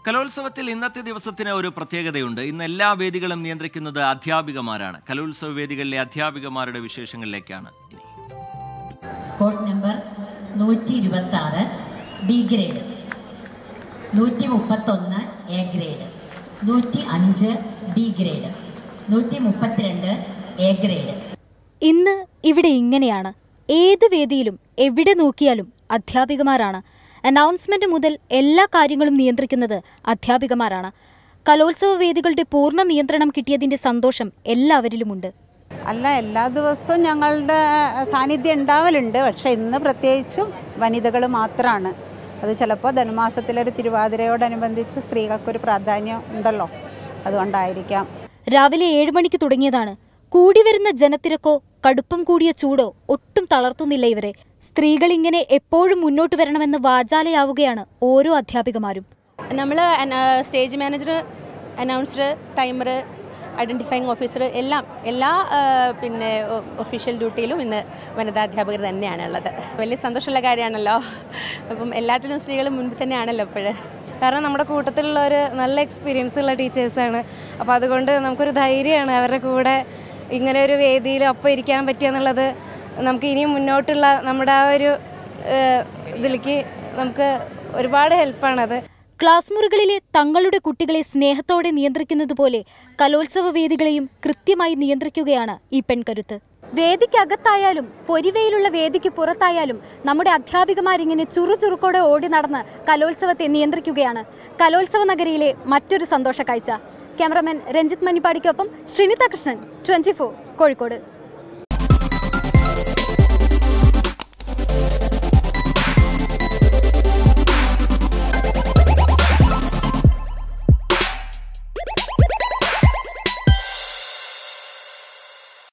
കലോത്സവത്തിൽ ഇന്നത്തെ ദിവസത്തിന് ഒരു പ്രത്യേകതയുണ്ട് ഇന്ന് എല്ലാ വേദികളും നിയന്ത്രിക്കുന്നത് അധ്യാപികമാരാണ് കലോത്സവ വേദികളിലെ അധ്യാപികമാരുടെ വിശേഷങ്ങളിലേക്കാണ് ഇനി കോഡ് നമ്പർ നൂറ്റി ഇരുപത്തി ആറ് ബി ഗ്രേഡ് നൂറ്റി മുപ്പത്തൊന്ന് എ ഗ്രേഡ് നൂറ്റി അഞ്ച് ബി ഗ്രേഡ് നൂറ്റി മുപ്പത്തിരണ്ട് എ ഗ്രേഡ് ഇന്ന് ഇവിടെ ഇങ്ങനെയാണ് ഏത് വേദിയിലും എവിടെ നോക്കിയാലും അധ്യാപികമാരാണ് അനൗൺസ്മെന്റ് മുതൽ എല്ലാ കാര്യങ്ങളും നിയന്ത്രിക്കുന്നത് അധ്യാപികമാരാണ് കലോത്സവ വേദികളുടെ പൂർണ്ണ നിയന്ത്രണം കിട്ടിയതിന്റെ സന്തോഷം എല്ലാവരിലുമുണ്ട് അല്ല എല്ലാ ദിവസവും ഞങ്ങളുടെ സാന്നിധ്യം ഉണ്ടാവലുണ്ട് പക്ഷേ ഇന്ന് പ്രത്യേകിച്ചും വനിതകൾ മാത്രമാണ് അത് ചിലപ്പോൾ ധനുമാസത്തിലൊരു തിരുവാതിരയോടനുബന്ധിച്ച് സ്ത്രീകൾക്കൊരു പ്രാധാന്യം ഉണ്ടല്ലോ അതുകൊണ്ടായിരിക്കാം രാവിലെ ഏഴ് മണിക്ക് തുടങ്ങിയതാണ് കൂടി വരുന്ന ജനത്തിരക്കോ കടുപ്പം കൂടിയ ചൂടോ ഒട്ടും തളർത്തുന്നില്ല ഇവരെ സ്ത്രീകൾ ഇങ്ങനെ എപ്പോഴും മുന്നോട്ട് വരണമെന്ന് വാചാലയാവുകയാണ് ഓരോ അധ്യാപികമാരും നമ്മൾ stage manager announcer timer identifying officer എല്ലാം എല്ലാ ആ, പിന്നെ ഒഫീഷ്യൽ ഡ്യൂട്ടിയിലും ഇന്ന് വനിതാ അധ്യാപകർ തന്നെയാണ് ഉള്ളത് വലിയ സന്തോഷമുള്ള കാര്യമാണല്ലോ അപ്പം എല്ലാത്തിലും സ്ത്രീകൾ മുൻപിൽ തന്നെയാണല്ലോ ഇപ്പോൾ കാരണം നമ്മുടെ കൂട്ടത്തിലുള്ളവർ നല്ല എക്സ്പീരിയൻസ് ഉള്ള ടീച്ചേഴ്സാണ് അപ്പോൾ അതുകൊണ്ട് നമുക്കൊരു ധൈര്യമാണ് അവരുടെ കൂടെ ഇങ്ങനെ ഒരു വേദിയിൽ ഒപ്പം ഇരിക്കാൻ പറ്റുക നമുക്ക് ഇനിയും മുന്നോട്ടുള്ള നമ്മുടെ ആ ഒരു ഏഹ്, ഇതിലേക്ക് നമുക്ക് ഒരുപാട് ഹെൽപ്പാണത് ക്ലാസ് മുറികളിലെ തങ്ങളുടെ കുട്ടികളെ സ്നേഹത്തോടെ നിയന്ത്രിക്കുന്നത് പോലെ കലോത്സവ വേദികളെയും കൃത്യമായി നിയന്ത്രിക്കുകയാണ് ഈ പെൺകരുത്ത് വേദിക്കകത്തായാലും പൊരിവയിലുള്ള വേദിക്ക് പുറത്തായാലും നമ്മുടെ അധ്യാപികമാരിങ്ങനെ ചുറുചുറുക്കോടെ ഓടി നടന്ന് കലോത്സവത്തെ നിയന്ത്രിക്കുകയാണ് കലോത്സവ നഗരിയിലെ മറ്റൊരു സന്തോഷ കാഴ്ച ക്യാമറമാൻ രഞ്ജിത്ത് മണിപ്പാടിക്കൊപ്പം ശ്രീനിത കൃഷ്ണൻ ട്വന്റി കോഴിക്കോട്